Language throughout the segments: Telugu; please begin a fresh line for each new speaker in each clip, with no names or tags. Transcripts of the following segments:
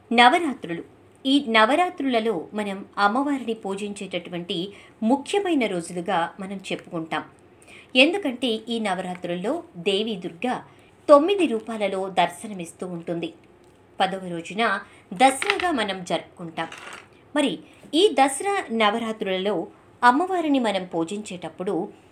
నవరాత్రులు ఈ నవరాత్రులలో మనం అమ్మవారిని పూజించేటటువంటి ముఖ్యమైన రోజులుగా మనం చెప్పుకుంటాం ఎందుకంటే ఈ నవరాత్రుల్లో దేవి దుర్గా తొమ్మిది రూపాలలో దర్శనమిస్తూ ఉంటుంది పదవ రోజున దసరాగా మనం జరుపుకుంటాం మరి ఈ దసరా నవరాత్రులలో అమ్మవారిని మనం పూజించేటప్పుడు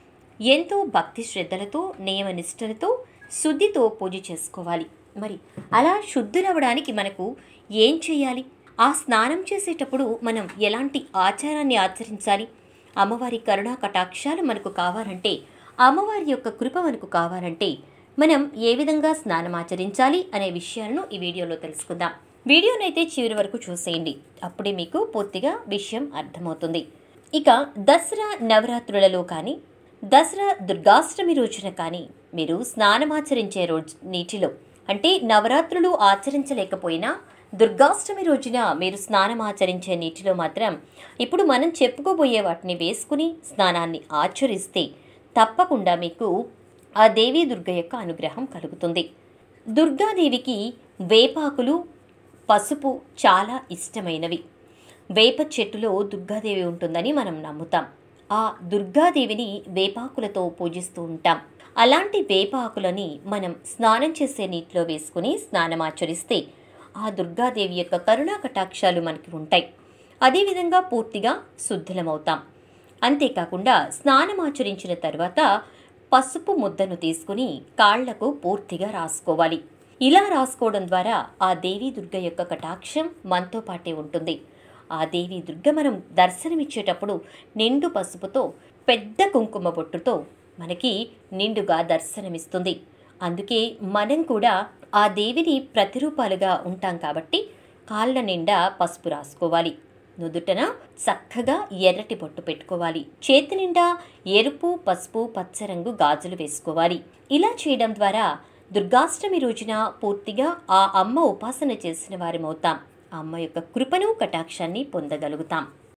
ఎంతో భక్తి శ్రద్ధలతో నియమనిష్టలతో శుద్ధితో పూజ చేసుకోవాలి మరి అలా శుద్ధులవడానికి మనకు ఏం చేయాలి ఆ స్నానం చేసేటప్పుడు మనం ఎలాంటి ఆచారాన్ని ఆచరించాలి అమ్మవారి కరుణా కటాక్షాలు మనకు కావాలంటే అమ్మవారి యొక్క కృప మనకు కావాలంటే మనం ఏ విధంగా స్నానం ఆచరించాలి అనే విషయాలను ఈ వీడియోలో తెలుసుకుందాం వీడియోనైతే చివరి వరకు చూసేయండి అప్పుడే మీకు పూర్తిగా విషయం అర్థమవుతుంది ఇక దసరా నవరాత్రులలో కానీ దసరా దుర్గాష్టమి రోజున కానీ మీరు స్నానమాచరించే రోజు నీటిలో అంటే నవరాత్రులు ఆచరించలేకపోయినా దుర్గాష్టమి రోజున మీరు స్నానం ఆచరించే నీటిలో మాత్రం ఇప్పుడు మనం చెప్పుకోబోయే వాటిని వేసుకుని స్నానాన్ని ఆచరిస్తే తప్పకుండా మీకు ఆ దేవీ దుర్గ యొక్క అనుగ్రహం కలుగుతుంది దుర్గాదేవికి వేపాకులు పసుపు చాలా ఇష్టమైనవి వేప చెట్టులో దుర్గాదేవి ఉంటుందని మనం నమ్ముతాం ఆ దుర్గాదేవిని వేపాకులతో పూజిస్తూ ఉంటాం అలాంటి వేపాకులని మనం స్నానం చేసే నీటిలో వేసుకుని స్నానం ఆచరిస్తే ఆ దుర్గాదేవి యొక్క కరుణా కటాక్షాలు మనకి ఉంటాయి అదేవిధంగా పూర్తిగా శుద్ధులమవుతాం అంతేకాకుండా స్నానం ఆచరించిన తర్వాత పసుపు ముద్దను తీసుకుని కాళ్లకు పూర్తిగా రాసుకోవాలి ఇలా రాసుకోవడం ద్వారా ఆ దేవీ దుర్గ యొక్క కటాక్షం మనతో పాటే ఉంటుంది ఆ దేవి దుర్గ మనం దర్శనమిచ్చేటప్పుడు నిండు పసుపుతో పెద్ద కుంకుమ బొట్టుతో మనకి నిండుగా దర్శనమిస్తుంది అందుకే మనం కూడా ఆ దేవిని ప్రతిరూపాలుగా ఉంటాం కాబట్టి కాళ్ళ నిండా పసుపు రాసుకోవాలి నుదుటన చక్కగా ఎర్రటి బొట్టు పెట్టుకోవాలి చేతి నిండా ఎరుపు పసుపు పచ్చరంగు గాజులు వేసుకోవాలి ఇలా చేయడం ద్వారా దుర్గాష్టమి రోజున పూర్తిగా ఆ అమ్మ ఉపాసన చేసిన వారిమవుతాం అమ్మ యొక్క కృపను కటాక్షాన్ని పొందగలుగుతాం